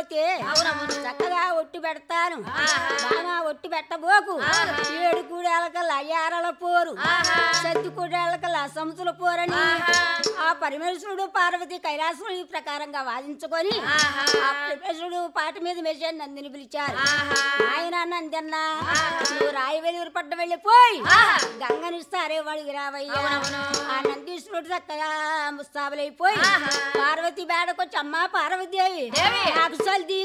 పోతే చక్కగా ఒట్టు పెడతాను బాగా ఒట్టు పెట్టబోకు ఏడు కూడేళ్ళకల్లా అయ్యారల పోరు సద్ది కూడేళ్ళకల్లా సంతుల పోరని ఆ పరమేశ్వరుడు పార్వతి కైలాసముడు ఈ ప్రకారంగా వాదించుకొని ఆ పరమేశ్వరుడు పాట మీద మెసేజ్ నందిని పిలిచారు ఆయన నందన్న నువ్వు రాయవెలిూరు పడ్డ వెళ్ళిపోయి గంగనిస్తారే వాడికి రావయ్యా ఆ నందీశ్వరుడు చక్కగా ముస్తాబులైపోయి పార్వతి బేడకొచ్చి అమ్మా పార్వతీదేవి నాకు సల్ది